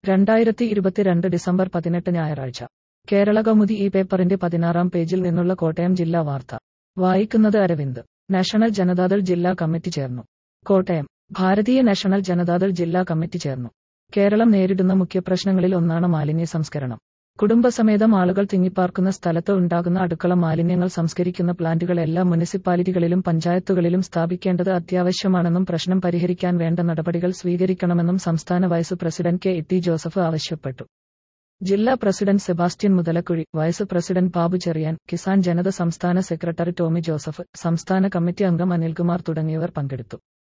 രണ്ടായിരത്തി ഇരുപത്തിരണ്ട് ഡിസംബർ പതിനെട്ട് ഞായറാഴ്ച കേരള കൗമുദി ഈ പേപ്പറിന്റെ പതിനാറാം പേജിൽ നിന്നുള്ള കോട്ടയം ജില്ലാ വാർത്ത വായിക്കുന്നത് അരവിന്ദ് നാഷണൽ ജനതാദൾ ജില്ലാ കമ്മിറ്റി ചേർന്നു കോട്ടയം ഭാരതീയ നാഷണൽ ജനതാദൾ ജില്ലാ കമ്മിറ്റി ചേർന്നു കേരളം നേരിടുന്ന മുഖ്യപ്രശ്നങ്ങളിൽ ഒന്നാണ് മാലിന്യ സംസ്കരണം കുടുംബസമേതം ആളുകൾ തിങ്ങിപ്പാർക്കുന്ന സ്ഥലത്ത് ഉണ്ടാകുന്ന അടുക്കള മാലിന്യങ്ങൾ സംസ്കരിക്കുന്ന പ്ലാന്റുകൾ എല്ലാ മുനിസിപ്പാലിറ്റികളിലും പഞ്ചായത്തുകളിലും സ്ഥാപിക്കേണ്ടത് അത്യാവശ്യമാണെന്നും പ്രശ്നം പരിഹരിക്കാൻ വേണ്ട നടപടികൾ സ്വീകരിക്കണമെന്നും സംസ്ഥാന vice president K T Joseph ആവശ്യപ്പെട്ടു ജില്ലാ president Sebastian Muthalakuzhi vice president Babu Cheriyan Kisan Janata സംസ്ഥാന സെക്രട്ടറി ടോമി ജോസഫ് സംസ്ഥാന കമ്മിറ്റി അംഗം അനിൽകുമാർ തുടങ്ങിയവർ പങ്കെടുത്തു